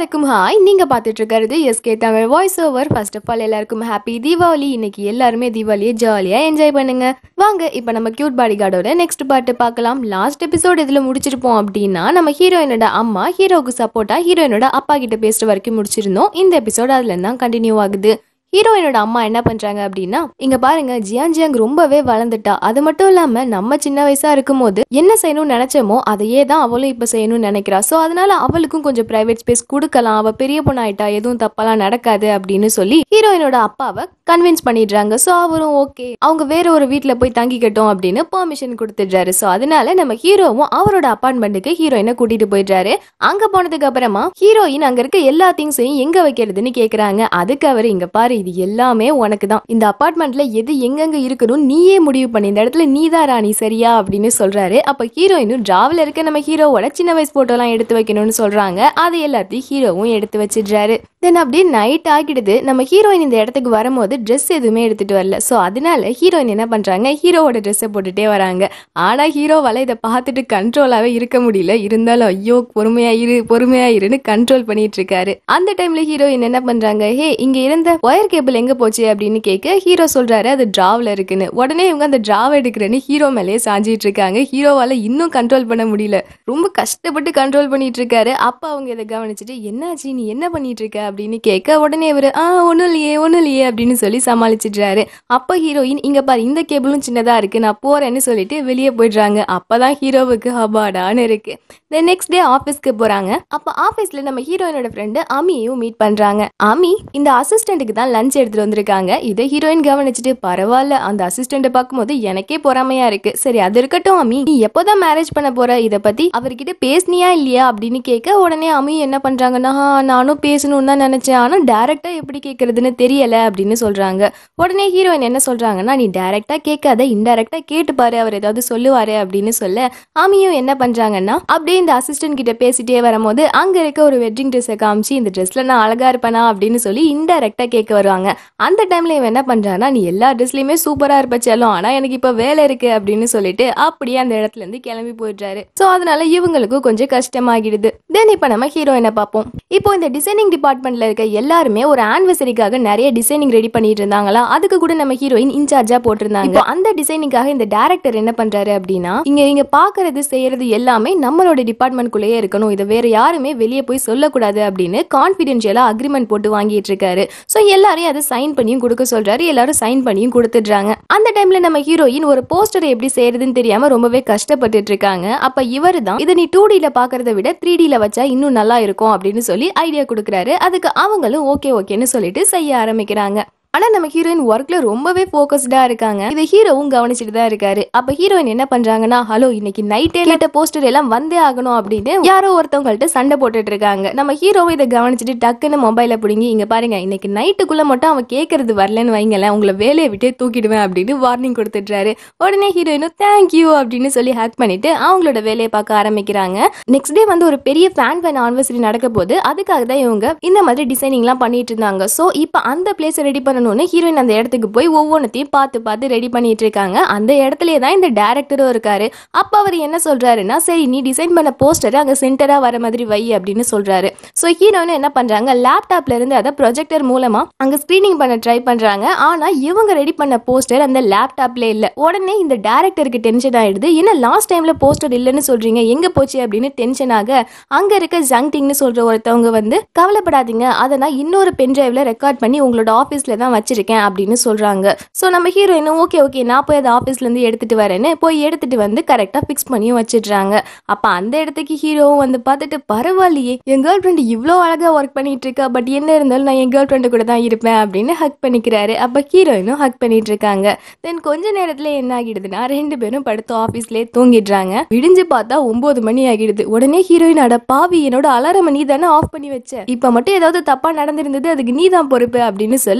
எல்லாருக்கும் ஹாய் நீங்க பார்த்துட்டு இருக்கிறது SK Tamil voice over first of all எல்லாருக்கும் ஹாப்பி தீபாவளி இன்னைக்கு எல்லாருமே தீபாவளியை ஜாலியா என்ஜாய் பண்ணுங்க வாங்க இப்போ நம்ம கியூட் பாடி கார்டோட நெக்ஸ்ட் பாட்டு பார்க்கலாம் லாஸ்ட் எபிசோட் இதுல முடிச்சிருப்போம் அப்படின்னா நம்ம ஹீரோயினோட அம்மா ஹீரோவுக்கு சப்போர்ட்டா ஹீரோயினோட அப்பா கிட்ட பேசுற வரைக்கும் முடிச்சிருந்தோம் இந்த எபிசோட் அதுல தான் கண்டினியூ ஆகுது ஹீரோயினோட அம்மா என்ன பண்றாங்க அப்படின்னா இங்க பாருங்க ஜியான் ஜியாங் ரொம்பவே வளர்ந்துட்டா அது மட்டும் இல்லாம நம்ம சின்ன வயசா இருக்கும்போது என்ன செய்யணும்னு நினைச்சோமோ அதையே தான் அவளும் இப்ப செய்யணும்னு நினைக்கிறா சோ அதனால அவளுக்கும் கொஞ்சம் பிரைவேட் ஸ்பேஸ் கொடுக்கலாம் அவ பெரிய பொண்ணாயிட்டா எதுவும் தப்பெல்லாம் நடக்காது அப்படின்னு சொல்லி ஹீரோயினோட அப்பாவை கன்வின்ஸ் பண்ணிடுறாங்க சோ அவரும் ஓகே அவங்க வேற ஒரு வீட்ல போய் தங்கிக்கட்டும் அப்படின்னு பெர்மிஷன் கொடுத்துடுறாரு சோ அதனால நம்ம ஹீரோவும் அவரோட அப்பார்ட்மெண்ட்டுக்கு ஹீரோயினை கூட்டிட்டு போயிடுறாரு அங்க போனதுக்கு அப்புறமா ஹீரோயின் அங்க இருக்க எல்லா திங்ஸையும் எங்க வைக்கிறதுன்னு கேக்குறாங்க அதுக்கு அவர் இங்க பாரு இது எல்லாமே உனக்கு தான் இந்த அபார்ட்மெண்ட்ல எது எங்கெங்க இருக்கணும் நீயே முடிவு பண்ணி இந்த இடத்துல நீ தான் ராணி சரியா அப்படின்னு சொல்றாரு அப்ப ஹீரோயினும் டிராவல இருக்க நம்ம ஹீரோவோட சின்ன வயசு போட்டோ எல்லாம் எடுத்து வைக்கணும்னு சொல்றாங்க அது எல்லாத்தையும் ஹீரோவும் எடுத்து வச்சிடுறாரு தென் அப்படியே நைட் ஆகிடுது நம்ம ஹீரோயின் இந்த இடத்துக்கு வரும்போது ட்ரெஸ் எதுவுமே எடுத்துட்டு வரல ஸோ அதனால ஹீரோயின் என்ன பண்றாங்க ஹீரோவோட ட்ரெஸ்ஸை போட்டுட்டே வராங்க ஆனா ஹீரோவால இதை பார்த்துட்டு கண்ட்ரோலாவே இருக்க முடியல இருந்தாலும் ஐயோ பொறுமையா இரு பொறுமையா இருன்னு கண்ட்ரோல் பண்ணிட்டு இருக்காரு அந்த டைம்ல ஹீரோயின் என்ன பண்றாங்க ஹே இங்க இருந்த ஒயர் கேபிள் எங்க போச்சு அப்படின்னு கேட்க ஹீரோ சொல்றாரு அது டிராவ்ல இருக்குன்னு உடனே இவங்க அந்த டிராவ் எடுக்கிறேன்னு ஹீரோ மேலேயே சாஞ்சிட்டு இருக்காங்க ஹீரோவால இன்னும் கண்ட்ரோல் பண்ண முடியல ரொம்ப கஷ்டப்பட்டு கண்ட்ரோல் பண்ணிட்டு இருக்காரு அப்ப அவங்க இதை கவனிச்சுட்டு என்னாச்சு நீ என்ன பண்ணிட்டு இருக்க அப்படின்னு கேட்க உடனே இவரு ஆ ஒன்றும் இல்லையே ஒன்றும் இல்லையே அப்படின்னு சொல்லி சமாளிச்சிடுறாரு அப்ப ஹீரோயின் இங்க பாரு இந்த கேபிளும் சின்னதா இருக்கு நான் போறேன்னு சொல்லிட்டு வெளியே போயிடுறாங்க அப்பதான் ஹீரோவுக்கு ஹபாடான்னு இருக்கு தென் நெக்ஸ்ட் டே ஆஃபீஸ்க்கு போறாங்க அப்ப ஆஃபீஸ்ல நம்ம ஹீரோயினோட ஃப்ரெண்டு அமியையும் மீட் பண்றாங்க அமி இந்த அசிஸ்டன்ட்டுக்கு தான் லஞ்ச் எடுத்துட்டு வந்திருக்காங்க இதை ஹீரோயின் கவனிச்சுட்டு பரவாயில்ல அந்த அசிஸ்டண்ட்டை பார்க்கும்போது எனக்கே பொறாமையா இருக்கு சரி அது இருக்கட்டும் அமி நீ எப்போதான் மேரேஜ் பண்ண போற இத பத்தி அவர்கிட்ட பேசுனியா இல்லையா அப்படின்னு கேட்க உடனே அமி என்ன பண்றாங்கன்னா "ஆ, நானும் பேசணும்னு தான் நினைச்சேன் ஆனா டைரக்டா எப்படி கேட்கறதுன்னு தெரியல அப்படின்னு சொல்றாங்க உடனே ஹீரோயின் என்ன சொல்றாங்கன்னா நீ டைரக்டா கேட்காத இன்டைரக்டா கேட்டு பாரு அவர் ஏதாவது சொல்லுவாரு அப்படின்னு சொல்ல அமியும் என்ன பண்றாங்கன்னா அப்படியே இந்த அசிஸ்டன்ட் கிட்ட பேசிட்டே வரும்போது அங்க இருக்க ஒரு வெட்டிங் ட்ரெஸ்ஸை காமிச்சு இந்த ட்ரெஸ்ல நான் அழகா இருப்பேனா அப்படின்னு சொல்லி இன்டைரக்டா கேட்க வருவாங்க அந்த டைம்ல இவன் என்ன பண்றான்னா நீ எல்லா ட்ரெஸ்லயுமே சூப்பரா இருப்பச்சாலும் ஆனா எனக்கு இப்ப வேலை இருக்கு அப்படின்னு சொல்லிட்டு அப்படியே அந்த இடத்துல இருந்து கிளம்பி போயிடுறாரு சோ அதனால இவங்களுக்கும் கொஞ்சம் கஷ்டமாகிடுது தென் இப்ப நம்ம ஹீரோயினை பார்ப்போம் இப்போ இந்த டிசைனிங் டிபார்ட்மெண்ட்ல இருக்க எல்லாருமே ஒரு ஆனிவர்சரிக்காக நிறைய டிசைனிங் ரெடி பண்ணிட்டு இருந்தாங்களா அதுக்கு கூட நம்ம ஹீரோயின் இன்சார்ஜா போட்டிருந்தாங்க இப்போ அந்த டிசைனிங்காக இந்த டேரக்டர் என்ன பண்றாரு அப்படின்னா இங்க நீங்க பாக்குறது செய்யறது எல்லாமே நம்மளோட டிபார்ட்மெண்ட்குள்ளேயே இருக்கணும் இதை வேற யாருமே வெளியே போய் சொல்லக்கூடாது அப்படின்னு கான்பிடென்ஷியலா அக்ரிமெண்ட் போட்டு வாங்கிட்டு இருக்காரு ஸோ எல்லாரையும் அதை சைன் பண்ணியும் கொடுக்க சொல்றாரு எல்லாரும் சைன் பண்ணியும் கொடுத்துடுறாங்க அந்த டைம்ல நம்ம ஹீரோயின் ஒரு போஸ்டரை எப்படி செய்யறதுன்னு தெரியாம ரொம்பவே கஷ்டப்பட்டுட்டு இருக்காங்க அப்ப இவரு தான் இதை நீ டூ டில பாக்குறத விட த்ரீ டில வச்சா இன்னும் நல்லா இருக்கும் அப்படின்னு சொல்லி ஐடியா கொடுக்குறாரு அதுக்கு அவங்களும் ஓகே ஓகேன்னு சொல்லிட்டு செய்ய ஆரம்பிக்கிறாங்க ஆனா நம்ம ஹீரோயின் ஒர்க்ல ரொம்பவே போக்கஸ்டா இருக்காங்க இதை ஹீரோவும் கவனிச்சுட்டு தான் இருக்காரு அப்ப ஹீரோயின் என்ன பண்றாங்கன்னா ஹலோ இன்னைக்கு நைட்டே கேட்ட போஸ்டர் எல்லாம் வந்தே ஆகணும் அப்படின்னு யாரோ ஒருத்தவங்கள்ட்ட சண்டை போட்டுட்டு இருக்காங்க நம்ம ஹீரோவை இதை கவனிச்சுட்டு டக்குன்னு மொபைல பிடிங்கி இங்க பாருங்க இன்னைக்கு நைட்டுக்குள்ள மட்டும் அவன் கேட்கறது வரலன்னு வைங்களேன் உங்களை வேலையை விட்டே தூக்கிடுவேன் அப்படின்னு வார்னிங் கொடுத்துட்றாரு உடனே ஹீரோயினும் தேங்க்யூ அப்படின்னு சொல்லி ஹேக் பண்ணிட்டு அவங்களோட வேலையை பார்க்க ஆரம்பிக்கிறாங்க நெக்ஸ்ட் டே வந்து ஒரு பெரிய ஃபேன் ஃபேன் ஆனிவர்சரி நடக்க போது அதுக்காக தான் இவங்க இந்த மாதிரி டிசைனிங்லாம் பண்ணிட்டு இருந்தாங்க ஸோ இப்போ அந்த பிளேஸை ரெடி பண்ணணும்னு ஹீரோயின் அந்த இடத்துக்கு போய் ஒவ்வொன்றத்தையும் பார்த்து பார்த்து ரெடி பண்ணிட்டு இருக்காங்க அந்த இடத்துலயே தான் இந்த டேரக்டரும் இருக்காரு அப்போ அவர் என்ன சொல்றாருன்னா சரி நீ டிசைன் பண்ண போஸ்டர் அங்கே சென்டரா வர மாதிரி வை அப்படின்னு சொல்றாரு ஸோ ஹீரோயின் என்ன பண்றாங்க லேப்டாப்ல இருந்து அதை ப்ரொஜெக்டர் மூலமா அங்க ஸ்கிரீனிங் பண்ண ட்ரை பண்றாங்க ஆனா இவங்க ரெடி பண்ண போஸ்டர் அந்த லேப்டாப்ல இல்ல உடனே இந்த டேரக்டருக்கு டென்ஷன் ஆயிடுது என்ன லாஸ்ட் டைம்ல போஸ்டர் இல்லைன்னு சொல்றீங்க எங்க போச்சு அப்படின்னு டென்ஷன் ஆக அங்க இருக்க ஜங்டிங்னு சொல்ற ஒருத்தவங்க வந்து கவலைப்படாதீங்க அதை நான் இன்னொரு பென் டிரைவ்ல ரெக்கார்ட் பண்ணி உங்களோட ஆஃபீஸ்ல தான் வச்சிருக்கேன் அப்படின்னு சொல்றாங்க ஸோ நம்ம ஹீரோயினும் ஓகே ஓகே நான் போய் அதை ஆஃபீஸ்ல இருந்து எடுத்துட்டு வரேன்னு போய் எடுத்துட்டு வந்து கரெக்டா ஃபிக்ஸ் பண்ணியும் வச்சிடுறாங்க அப்ப அந்த இடத்துக்கு ஹீரோவும் வந்து பார்த்துட்டு பரவாயில்லையே என் கேர்ள் ஃப்ரெண்ட் இவ்வளோ அழகா ஒர்க் பண்ணிட்டு இருக்கா பட் என்ன இருந்தாலும் நான் என் கேர்ள் ஃப்ரெண்டு கூட தான் இருப்பேன் அப்படின்னு ஹக் பண்ணிக்கிறாரு அப்ப ஹீரோயினும் ஹக் பண்ணிட்டு இருக்காங்க தென் கொஞ்ச நேரத்துல என்ன ஆகிடுதுன்னா ரெண்டு பேரும் படுத்து ஆஃபீஸ்லயே தூங்கிடுறாங்க விடிஞ்சு பார்த்தா ஒன்பது மணி ஆகிடுது உடனே ஹீரோயின் அட பாவி என்னோட அலாரம் நீ தானே ஆஃப் பண்ணி வச்ச இப்ப மட்டும் ஏதாவது தப்பா நடந்திருந்தது அதுக்கு நீ தான் பொறுப்பு அப்படின்னு சொல்ல ஹீரோ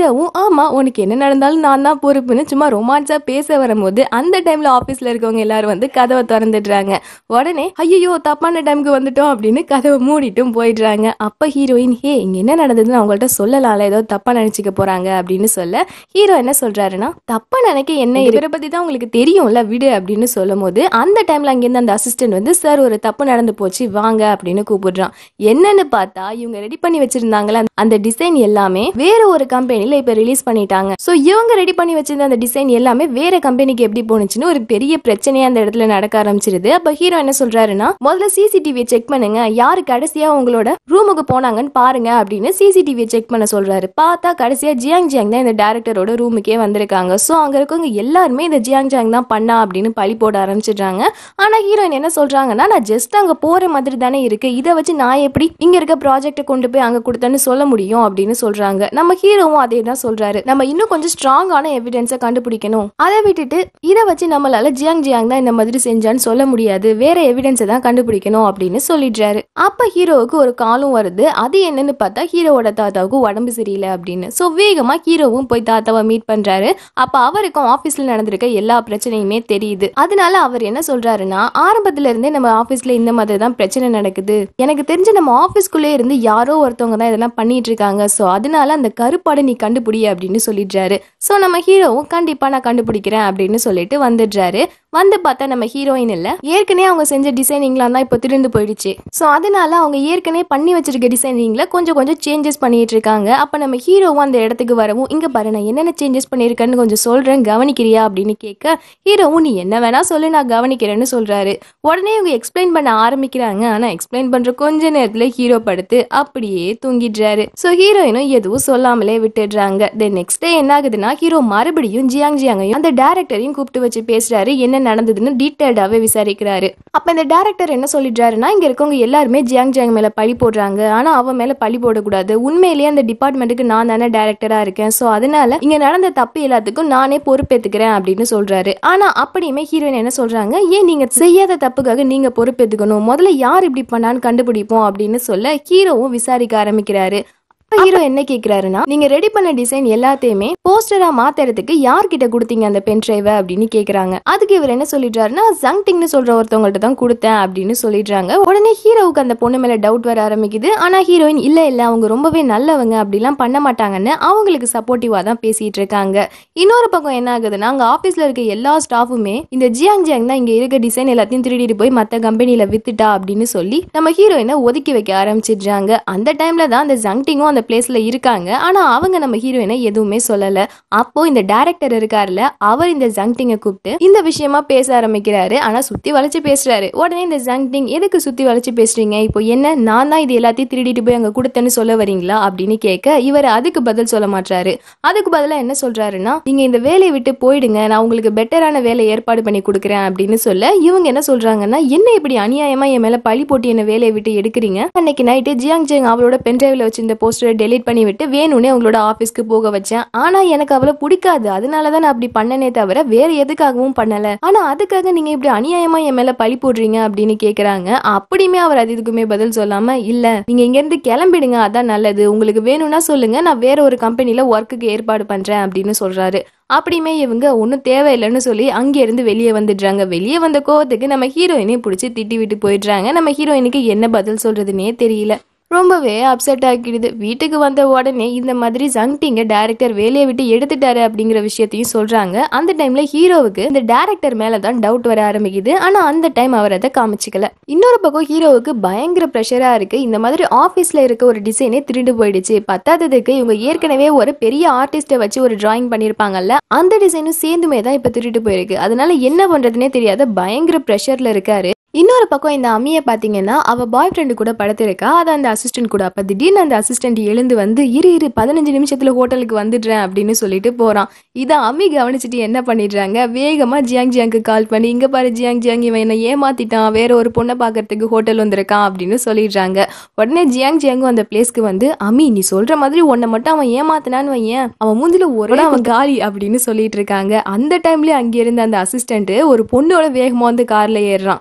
ஹீரோவும் ஆமா உனக்கு என்ன நடந்தாலும் நான் தான் பொறுப்புன்னு சும்மா ரொமான்ஸா பேச வரும்போது அந்த டைம்ல ஆபீஸ்ல இருக்கவங்க எல்லாரும் வந்து கதவை திறந்துடுறாங்க உடனே ஐயோ தப்பான டைமுக்கு வந்துட்டோம் அப்படின்னு கதவை மூடிட்டும் போயிடுறாங்க அப்ப ஹீரோயின் ஹே இங்க என்ன நடந்ததுன்னு அவங்கள்ட்ட சொல்லலாம்ல ஏதோ தப்பா நினைச்சுக்க போறாங்க அப்படின்னு சொல்ல ஹீரோ என்ன சொல்றாருன்னா தப்பா நினைக்க என்ன இவரை பத்தி தான் உங்களுக்கு தெரியும்ல விடு அப்படின்னு சொல்லும் போது அந்த டைம்ல அங்கிருந்து அந்த அசிஸ்டன்ட் வந்து சார் ஒரு தப்பு நடந்து போச்சு வாங்க அப்படின்னு கூப்பிடுறான் என்னன்னு பார்த்தா இவங்க ரெடி பண்ணி வச்சிருந்தாங்களே அந்த டிசைன் எல்லாமே வேற ஒரு கம்பெனில இப்ப ரிலீஸ் பண்ணிட்டாங்க சோ இவங்க ரெடி பண்ணி வச்சிருந்த அந்த டிசைன் எல்லாமே வேற கம்பெனிக்கு எப்படி போனுச்சுன்னு ஒரு பெரிய பிரச்சனையே அந்த இடத்துல நடக்க ஆரம்பிச்சிருது அப்ப ஹீரோ என்ன சொல்றாருன்னா முதல்ல சிசிடிவியை செக் பண்ணுங்க யாரு கடைசியா உங்களோட ரூமுக்கு போனாங்கன்னு பாருங்க அப்படின்னு சிசிடிவியை செக் பண்ண சொல்றாரு பார்த்தா கடைசியா ஜியாங் ஜியாங் தான் இந்த டேரக்டரோட ரூமுக்கே வந்திருக்காங்க சோ அங்க இருக்கவங்க எல்லாருமே இந்த ஜியாங் ஜியாங் தான் பண்ணா அப்படின்னு பழி போட ஆரம்பிச்சிடுறாங்க ஆனா ஹீரோயின் என்ன சொல்றாங்கன்னா நான் ஜஸ்ட் அங்க போற மாதிரி தானே இருக்கு இதை வச்சு நான் எப்படி இங்க இருக்க ப்ராஜெக்ட்டை கொண்டு போய் அங்க கொடுத்தேன்னு சொல்ல முடியும் அப்படின்னு சொல்றாங்க நம்ம ஹீரோவும் அதே தான் சொல்றாரு நம்ம இன்னும் கொஞ்சம் ஸ்ட்ராங்கான எவிடன்ஸை கண்டுபிடிக்கணும் அதை விட்டுட்டு இதை வச்சு நம்மளால ஜியாங் ஜியாங் தான் இந்த மாதிரி செஞ்சான்னு சொல்ல முடியாது வேற எவிடன்ஸை தான் கண்டுபிடிக்கணும் அப்படின்னு சொல்லிடுறாரு அப்ப ஹீரோவுக்கு ஒரு காலும் வருது அது என்னன்னு பார்த்தா ஹீரோவோட தாத்தாவுக்கு உடம்பு சரியில்லை அப்படின்னு ஸோ வேகமா ஹீரோவும் போய் தாத்தாவை மீட் பண்றாரு அப்ப அவருக்கும் ஆபீஸ்ல நடந்திருக்க எல்லா பிரச்சனையுமே தெரியுது அதனால அவர் என்ன சொல்றாருன்னா ஆரம்பத்துல இருந்தே நம்ம ஆபீஸ்ல இந்த மாதிரி தான் பிரச்சனை நடக்குது எனக்கு தெரிஞ்ச நம்ம ஆபீஸ்க்குள்ளே இருந்து யாரோ ஒருத்தவங்க தான் இதெல்லாம் பண்ணிட்டு இருக்காங்க ஸோ அதனால அந்த கருப்பாடை நீ கண்டுபிடி அப்படின்னு சொல்லிடுறாரு ஸோ நம்ம ஹீரோவும் கண்டிப்பா நான் கண்டுபிடிக்கிறேன் அப்படின்னு சொல்லிட்டு வந்துடுறாரு வந்து பார்த்தா நம்ம ஹீரோயின் இல்ல ஏற்கனவே அவங்க செஞ்ச டிசைனிங்லாம் தான் இப்போ திருந்து போயிடுச்சு ஸோ அதனால அவங்க ஏற்கனவே பண்ணி வச்சிருக்க டிசைனிங்ல கொஞ்சம் கொஞ்சம் சேஞ்சஸ் பண்ணிட்டு இருக்காங்க அப்ப நம்ம ஹீரோவும் அந்த இடத்துக்கு வரவும் இங்க பாரு நான் என்னென்ன சேஞ்சஸ் பண்ணியிருக்கேன்னு கொஞ்சம் சொல்றேன் கவனிக்கிறியா அப்படின்னு கேட்க ஹீரோவும் நீ என்ன வேணா சொல்லு நான் கவனிக்கிறேன்னு சொல்றாரு உடனே இவங்க எக்ஸ்பிளைன் பண்ண ஆரம்பிக்கிறாங்க ஆனா எக்ஸ்பிளைன் பண்ற கொஞ்ச நேரத்துல ஹீரோ படுத்து அப்படியே தூங்கிடுறாரு ஸோ ஹீரோயினும் எதுவும் சொல்லாமலே விட்டுடுறாங்க தென் நெக்ஸ்ட் டே என்ன ஆகுதுன்னா ஹீரோ மறுபடியும் ஜியாங் ஜியாங்கையும் அந்த டேரக்டரையும் கூப்பிட்டு வச்சு பேசுறாரு என்ன நடந்ததுன்னு டீட்டெயில்டாவே விசாரிக்கிறாரு அப்ப இந்த டேரக்டர் என்ன சொல்லிடுறாருன்னா இங்க இருக்கவங்க எல்லாருமே ஜியாங் ஜியாங் மேல பழி போடுறாங்க ஆனா அவன் மேல பழி போடக்கூடாது உண்மையிலேயே அந்த டிபார்ட்மெண்ட்டுக்கு நான் தானே டேரக்டரா இருக்கேன் ஸோ அதனால இங்க நடந்த தப்பு எல்லாத்துக்கும் நானே பொறுப்பேத்துக்கிறேன் அப்படின்னு சொல்றாரு ஆனா அப்படியுமே ஹீரோயின் என்ன சொல்றாங்க ஏன் நீங்க செய்யாத தப்புக்காக நீங்க பொறுப்பேத்துக்கணும் முதல்ல யார் இப்படி பண்ணான்னு கண்டுபிடிப்போம் அப்படின்னு சொல்ல ஹீரோவும் விசாரிக்க ஆரம்பிக்கிறாரு அப்ப ஹீரோ என்ன கேக்குறாருன்னா நீங்க ரெடி பண்ண டிசைன் எல்லாத்தையுமே போஸ்டரா மாத்துறதுக்கு யார்கிட்ட கொடுத்தீங்க அந்த பென் டிரைவ அப்படின்னு கேக்குறாங்க அதுக்கு இவர் என்ன சொல்லிடுறாருன்னா ஜங்டிங்னு சொல்ற ஒருத்தவங்கள்ட்ட தான் கொடுத்தேன் அப்படின்னு சொல்லிடுறாங்க உடனே ஹீரோவுக்கு அந்த பொண்ணு மேல டவுட் வர ஆரம்பிக்குது ஆனா ஹீரோயின் இல்ல இல்ல அவங்க ரொம்பவே நல்லவங்க அப்படிலாம் பண்ண மாட்டாங்கன்னு அவங்களுக்கு சப்போர்ட்டிவா தான் பேசிட்டு இருக்காங்க இன்னொரு பக்கம் என்ன ஆகுதுன்னா அங்க ஆபீஸ்ல இருக்க எல்லா ஸ்டாஃபுமே இந்த ஜியாங் ஜியாங் தான் இங்க இருக்க டிசைன் எல்லாத்தையும் திருடிட்டு போய் மத்த கம்பெனில வித்துட்டா அப்படின்னு சொல்லி நம்ம ஹீரோயினை ஒதுக்கி வைக்க ஆரம்பிச்சிடுறாங்க அந்த டைம்ல தான் அந்த ஜங்டிங்கும் அந்த பிளேஸ்ல இருக்காங்க ஆனா அவங்க நம்ம ஹீரோயினை எதுவுமே சொல்லல அப்போ இந்த டைரக்டர் இருக்காருல அவர் இந்த ஜங்டிங்கை கூப்பிட்டு இந்த விஷயமா பேச ஆரம்பிக்கிறாரு ஆனா சுத்தி வளைச்சு பேசுறாரு உடனே இந்த ஜங்டிங் எதுக்கு சுத்தி வளைச்சு பேசுறீங்க இப்போ என்ன நான் தான் இது எல்லாத்தையும் திருடிட்டு போய் அங்க கொடுத்தேன்னு சொல்ல வரீங்களா அப்படின்னு கேட்க இவர் அதுக்கு பதில் சொல்ல மாட்டாரு அதுக்கு பதிலா என்ன சொல்றாருன்னா நீங்க இந்த வேலையை விட்டு போயிடுங்க நான் உங்களுக்கு பெட்டரான வேலை ஏற்பாடு பண்ணி கொடுக்குறேன் அப்படின்னு சொல்ல இவங்க என்ன சொல்றாங்கன்னா என்ன இப்படி அநியாயமா என் மேல பழி போட்டு என்ன வேலையை விட்டு எடுக்கிறீங்க அன்னைக்கு நைட்டு ஜியாங் ஜியாங் அவளோட பென்டிரைவ்ல வச்சிருந்த போஸ்டரை டெலீட் பண்ணி விட்டு வேணும்னே உங்களோட ஆஃபீஸ்க்கு போக வச்சேன் ஆனா எனக்கு அவளை பிடிக்காது அதனால தான் நான் அப்படி பண்ணனே தவிர வேற எதுக்காகவும் பண்ணல ஆனா அதுக்காக நீங்க இப்படி அநியாயமா என் மேல பழி போடுறீங்க அப்படின்னு கேக்குறாங்க அப்படியுமே அவர் அது இதுக்குமே பதில் சொல்லாம இல்ல நீங்க இங்க இருந்து கிளம்பிடுங்க அதான் நல்லது உங்களுக்கு வேணும்னா சொல்லுங்க நான் வேற ஒரு கம்பெனில ஒர்க்குக்கு ஏற்பாடு பண்றேன் அப்படின்னு சொல்றாரு அப்படியுமே இவங்க ஒன்றும் தேவையில்லைன்னு சொல்லி அங்கேருந்து வெளியே வந்துடுறாங்க வெளியே வந்த கோவத்துக்கு நம்ம ஹீரோயினையும் பிடிச்சி திட்டி விட்டு போயிடுறாங்க நம்ம ஹீரோயினுக்கு என்ன பதில் சொல்றதுனே தெரியல ரொம்பவே அப்செட் ஆக்கிடுது வீட்டுக்கு வந்த உடனே இந்த மாதிரி ஜங்டிங்க டேரக்டர் வேலையை விட்டு எடுத்துட்டாரு அப்படிங்கிற விஷயத்தையும் சொல்றாங்க அந்த டைம்ல ஹீரோவுக்கு இந்த டேரக்டர் மேல தான் டவுட் வர ஆரம்பிக்குது ஆனா அந்த டைம் அவர் அதை காமிச்சிக்கல இன்னொரு பக்கம் ஹீரோவுக்கு பயங்கர ப்ரெஷரா இருக்கு இந்த மாதிரி ஆபீஸ்ல இருக்க ஒரு டிசைனே திருடு போயிடுச்சு பத்தாததுக்கு இவங்க ஏற்கனவே ஒரு பெரிய ஆர்டிஸ்ட்டை வச்சு ஒரு டிராயிங் பண்ணிருப்பாங்கல்ல அந்த டிசைனும் சேர்ந்துமே தான் இப்ப திருட்டு போயிருக்கு அதனால என்ன பண்றதுனே தெரியாத பயங்கர ப்ரெஷர்ல இருக்காரு இன்னொரு பக்கம் இந்த அம்மியை பார்த்தீங்கன்னா அவ பாய் ஃப்ரெண்டு கூட படுத்திருக்கா அது அந்த அசிஸ்டன்ட் கூட அப்போ திடீர்னு அந்த அசிஸ்டன்ட் எழுந்து வந்து இரு இரு பதினஞ்சு நிமிஷத்துல ஹோட்டலுக்கு வந்துடுறேன் அப்படின்னு சொல்லிட்டு போறான் இதை அம்மி கவனிச்சுட்டு என்ன பண்ணிடுறாங்க வேகமா ஜியாங் ஜியாங்க்கு கால் பண்ணி இங்க பாரு ஜியாங் ஜியாங் இவன் என்ன ஏமாத்திட்டான் வேற ஒரு பொண்ணை பார்க்கறதுக்கு ஹோட்டல் வந்திருக்கான் அப்படின்னு சொல்லிடுறாங்க உடனே ஜியாங் ஜியாங்கும் அந்த பிளேஸ்க்கு வந்து அம்மி நீ சொல்ற மாதிரி உன்னை மட்டும் அவன் ஏமாத்தினான்னு வையேன் அவன் மூஞ்சில ஒரு அவன் காலி அப்படின்னு சொல்லிட்டு இருக்காங்க அந்த டைம்லயே அங்க இருந்த அந்த அசிஸ்டன்ட் ஒரு பொண்ணோட வேகமா வந்து கார்ல ஏறுறான் இதை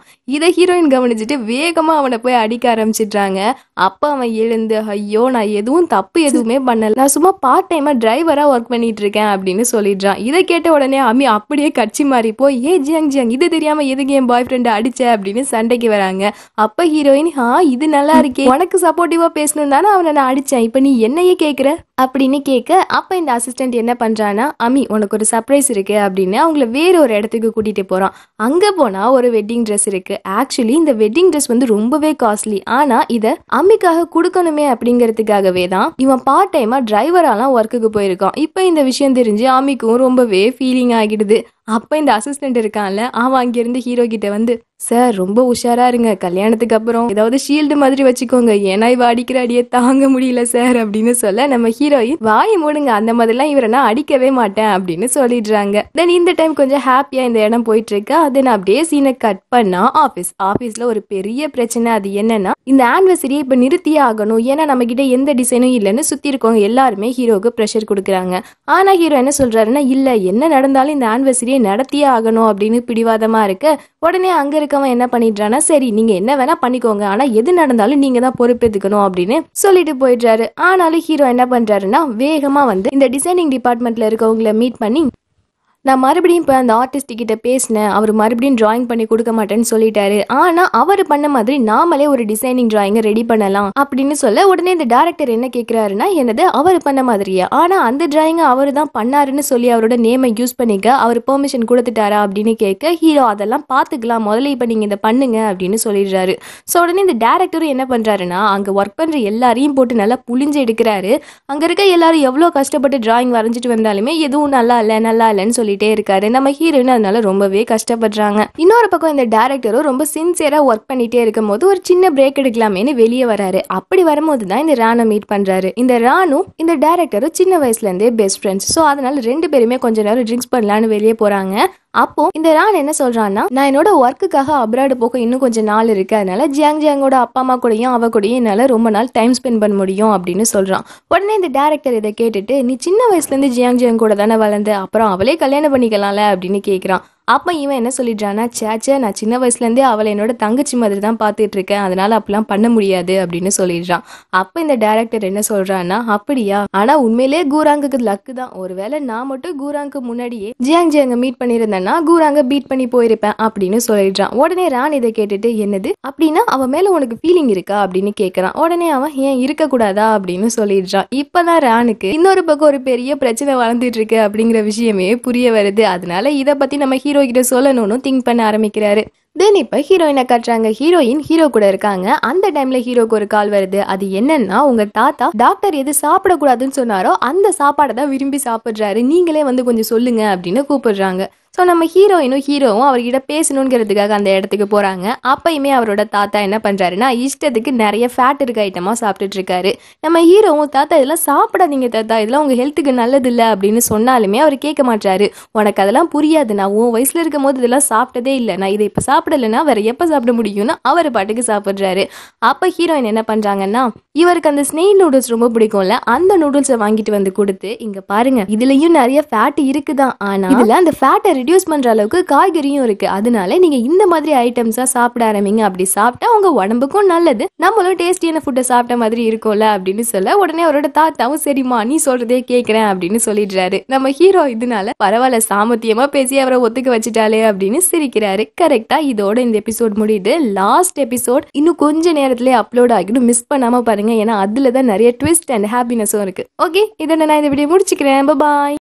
இதை ஹீரோயின் கவனிச்சுட்டு வேகமா அவனை போய் அடிக்க ஆரம்பிச்சிடுறாங்க அப்ப அவன் எழுந்து ஐயோ நான் எதுவும் தப்பு எதுவுமே பண்ணல நான் சும்மா பார்ட் டைமா டிரைவரா ஒர்க் பண்ணிட்டு இருக்கேன் அப்படின்னு சொல்லிடுறான் இதை கேட்ட உடனே அம்மி அப்படியே கட்சி மாறி போய் ஏ ஜியாங் ஜியாங் இது தெரியாம எதுக்கு என் பாய் ஃப்ரெண்ட் அடிச்ச அப்படின்னு சண்டைக்கு வராங்க அப்ப ஹீரோயின் ஆ இது நல்லா இருக்கே உனக்கு சப்போர்ட்டிவா பேசணும் தானே அவனை நான் அடிச்சேன் இப்ப நீ என்னையே கேக்குற அப்படின்னு கேட்க அப்ப இந்த அசிஸ்டன்ட் என்ன பண்றானா அம்மி உனக்கு ஒரு சர்ப்ரைஸ் இருக்கு அப்படின்னு அவங்கள வேற ஒரு இடத்துக்கு கூட்டிட்டு போறான் அங்க போனா ஒரு வெட்டிங் ட்ரெஸ் இருக்கு ஆக்சுவலி இந்த வெட்டிங் ட்ரெஸ் வந்து ரொம்பவே காஸ்ட்லி ஆனா இத அம்மிக்காக கொடுக்கணுமே அப்படிங்கறதுக்காகவே தான் இவன் பார்ட் டைமா டிரைவராலாம் ஒர்க்குக்கு போயிருக்கான் இப்ப இந்த விஷயம் தெரிஞ்சு அம்மிக்கும் ரொம்பவே ஃபீலிங் ஆகிடுது அப்ப இந்த அசிஸ்டன்ட் இருக்கான்ல அவன் அங்கிருந்து ஹீரோ கிட்ட வந்து சார் ரொம்ப உஷாரா இருங்க கல்யாணத்துக்கு அப்புறம் ஏதாவது ஷீல்டு மாதிரி வச்சுக்கோங்க ஏன்னா இவ அடிக்கிற அடியே தாங்க முடியல சார் அப்படின்னு சொல்ல நம்ம ஹீரோயின் வாயை மூடுங்க அந்த மாதிரிலாம் இவரை நான் அடிக்கவே மாட்டேன் அப்படின்னு சொல்லிடுறாங்க தென் இந்த டைம் கொஞ்சம் ஹாப்பியா இந்த இடம் போயிட்டு இருக்கு தென் அப்படியே சீனை கட் பண்ணா ஆபீஸ் ஆபீஸ்ல ஒரு பெரிய பிரச்சனை அது என்னன்னா இந்த ஆனிவர்சரியை இப்ப நிறுத்தியே ஆகணும் ஏன்னா நம்ம கிட்ட எந்த டிசைனும் இல்லைன்னு சுத்தி இருக்கவங்க எல்லாருமே ஹீரோக்கு ப்ரெஷர் கொடுக்குறாங்க ஆனா ஹீரோ என்ன சொல்றாருன்னா இல்ல என்ன நடந்தாலும் இந்த ஆனிவர்சரியை நடத்தியே ஆகணும் அப்படின்னு பிடிவாதமா இருக்க உடனே அங்க இருக்கவன் என்ன பண்ணிடுறான்னா சரி நீங்க என்ன வேணா பண்ணிக்கோங்க ஆனா எது நடந்தாலும் நீங்க தான் பொறுப்பேத்துக்கணும் அப்படின்னு சொல்லிட்டு போயிடுறாரு ஆனாலும் ஹீரோ என்ன பண்றாருன்னா வேகமா வந்து இந்த டிசைனிங் டிபார்ட்மெண்ட்ல இருக்கவங்கள மீட் பண்ணி நான் மறுபடியும் இப்போ அந்த ஆர்டிஸ்ட் கிட்ட பேசினேன் அவர் மறுபடியும் டிராயிங் பண்ணி கொடுக்க மாட்டேன்னு சொல்லிட்டாரு ஆனா அவர் பண்ண மாதிரி நாமளே ஒரு டிசைனிங் டிராயிங்கை ரெடி பண்ணலாம் அப்படின்னு சொல்ல உடனே இந்த டேரக்டர் என்ன கேட்கிறாருன்னா என்னது அவர் பண்ண மாதிரியா ஆனா அந்த டிராயிங்கை அவர் தான் பண்ணாருன்னு சொல்லி அவரோட நேமை யூஸ் பண்ணிக்க அவர் பெர்மிஷன் கொடுத்துட்டாரா அப்படின்னு கேட்க ஹீரோ அதெல்லாம் பார்த்துக்கலாம் முதல்ல இப்போ நீங்க இதை பண்ணுங்க அப்படின்னு சொல்லிடுறாரு ஸோ உடனே இந்த டேரக்டரும் என்ன பண்றாருன்னா அங்க ஒர்க் பண்ற எல்லாரையும் போட்டு நல்லா புளிஞ்சு எடுக்கிறாரு அங்க இருக்க எல்லாரும் எவ்வளோ கஷ்டப்பட்டு டிராயிங் வரைஞ்சிட்டு வந்தாலுமே எதுவும் நல்லா இல்லை நல்லா இல்லைன்னு சொல்லிட்டே இருக்காரு நம்ம ஹீரோயின் அதனால ரொம்பவே கஷ்டப்படுறாங்க இன்னொரு பக்கம் இந்த டேரக்டரும் ரொம்ப சின்சியரா ஒர்க் பண்ணிட்டே இருக்கும் போது ஒரு சின்ன பிரேக் எடுக்கலாமேன்னு வெளியே வராரு அப்படி வரும்போது தான் இந்த ராணு மீட் பண்றாரு இந்த ராணு இந்த டேரக்டரும் சின்ன வயசுல இருந்தே பெஸ்ட் ஃப்ரெண்ட்ஸ் ஸோ அதனால ரெண்டு பேருமே கொஞ்ச நேரம் ட்ரிங்க்ஸ் பண்ணலான்னு வெளியே போறாங்க அப்போ இந்த ரான் என்ன சொல்றான்னா நான் என்னோட ஒர்க்குக்காக அப்ராடு போக இன்னும் கொஞ்சம் நாள் இருக்கு அதனால ஜியாங் ஜியாங்கோட அப்பா அம்மா கூடயும் அவ கூடயும் என்னால ரொம்ப நாள் டைம் ஸ்பெண்ட் பண்ண முடியும் அப்படின்னு சொல்றான் உடனே இந்த டேரக்டர் இதை கேட்டுட்டு நீ சின்ன வயசுல இருந்து ஜியாங் ஜியாங் கூட தானே வளர்ந்த அப்புறம் அவளே கல்யாணம் பண்ணிக்கலாம்ல அப்படின்னு கேக்குறான் அப்ப இவன் என்ன சொல்லிடுறான்னா சேச்சே நான் சின்ன வயசுல இருந்தே அவளை என்னோட தங்கச்சி மாதிரி தான் பார்த்துட்டு இருக்கேன் அதனால அப்படிலாம் பண்ண முடியாது அப்படின்னு சொல்லிடுறான் அப்ப இந்த டேரக்டர் என்ன சொல்றான்னா அப்படியா ஆனா உண்மையிலே கூராங்குக்கு லக்கு தான் ஒருவேளை நான் மட்டும் கூராங்க்கு முன்னாடியே ஜியாங் ஜியாங்க மீட் பண்ணியிருந்தேன்னா கூராங்க பீட் பண்ணி போயிருப்பேன் அப்படின்னு சொல்லிடுறான் உடனே ரான் இதை கேட்டுட்டு என்னது அப்படின்னா அவன் மேல உனக்கு ஃபீலிங் இருக்கா அப்படின்னு கேக்குறான் உடனே அவன் ஏன் இருக்க கூடாதா அப்படின்னு சொல்லிடுறான் இப்பதான் ரானுக்கு இன்னொரு பக்கம் ஒரு பெரிய பிரச்சனை வளர்ந்துட்டு இருக்கு அப்படிங்கிற விஷயமே புரிய வருது அதனால இதை பத்தி நம்ம ஹீரோ கிட்ட சொல்லணும்னு திங்க் பண்ண ஆரம்பிக்கிறாரு தென் இப்போ ஹீரோயினை காட்டுறாங்க ஹீரோயின் ஹீரோ கூட இருக்காங்க அந்த டைம்ல ஹீரோக்கு ஒரு கால் வருது அது என்னன்னா உங்க தாத்தா டாக்டர் எது சாப்பிடக்கூடாதுன்னு சொன்னாரோ அந்த சாப்பாடை தான் விரும்பி சாப்பிட்றாரு நீங்களே வந்து கொஞ்சம் சொல்லுங்க அப்படின்னு கூப்பிடுறாங்க ஸோ நம்ம ஹீரோயினும் ஹீரோவும் அவர்கிட்ட பேசணுங்கிறதுக்காக அந்த இடத்துக்கு போறாங்க அப்பயுமே அவரோட தாத்தா என்ன பண்றாருன்னா இஷ்டத்துக்கு நிறைய ஃபேட் இருக்க ஐட்டமா சாப்பிட்டுட்டு இருக்காரு நம்ம ஹீரோவும் தாத்தா இதெல்லாம் சாப்பிடாதீங்க தாத்தா இதெல்லாம் உங்க ஹெல்த்துக்கு நல்லது இல்லை அப்படின்னு சொன்னாலுமே அவர் கேட்க மாட்டாரு உனக்கு அதெல்லாம் புரியாது நான் உன் வயசுல இருக்கும் போது இதெல்லாம் சாப்பிட்டதே இல்லை நான் இதை இப்போ சாப்பிடலைன்னா வேற எப்போ சாப்பிட முடியும்னு அவர் பாட்டுக்கு சாப்பிட்றாரு அப்போ ஹீரோயின் என்ன பண்றாங்கன்னா இவருக்கு அந்த ஸ்னெயில் நூடுல்ஸ் ரொம்ப பிடிக்கும்ல அந்த நூடுல்ஸை வாங்கிட்டு வந்து கொடுத்து இங்க பாருங்க இதுலயும் நிறைய ஃபேட் இருக்குதான் ஆனா இதுல அந்த ஃபேட்டை ரிடியூஸ் பண்ற அளவுக்கு காய்கறியும் இருக்கு அதனால நீங்க இந்த மாதிரி ஐட்டம்ஸா சாப்பிட ஆரம்பிங்க அப்படி சாப்பிட்டா உங்க உடம்புக்கும் நல்லது நம்மளும் டேஸ்டியான ஃபுட்டை சாப்பிட்ட மாதிரி இருக்கும்ல அப்படின்னு சொல்ல உடனே அவரோட தாத்தாவும் சரிம்மா நீ சொல்றதே கேட்கிறேன் அப்படின்னு சொல்லிடுறாரு நம்ம ஹீரோ இதனால பரவாயில்ல சாமர்த்தியமா பேசி அவரை ஒத்துக்க வச்சுட்டாலே அப்படின்னு சிரிக்கிறாரு கரெக்டா இதோட இந்த எபிசோட் முடியுது லாஸ்ட் எபிசோட் இன்னும் கொஞ்ச நேரத்திலே அப்லோட் ஆகிடும் மிஸ் பண்ணாம பாருங்க ஏன்னா அதுல தான் நிறைய ட்விஸ்ட் அண்ட் ஹாப்பினஸும் இருக்கு ஓகே இதோட நான் இந்த வீடியோ முடிச்சுக்கிறேன் பாய்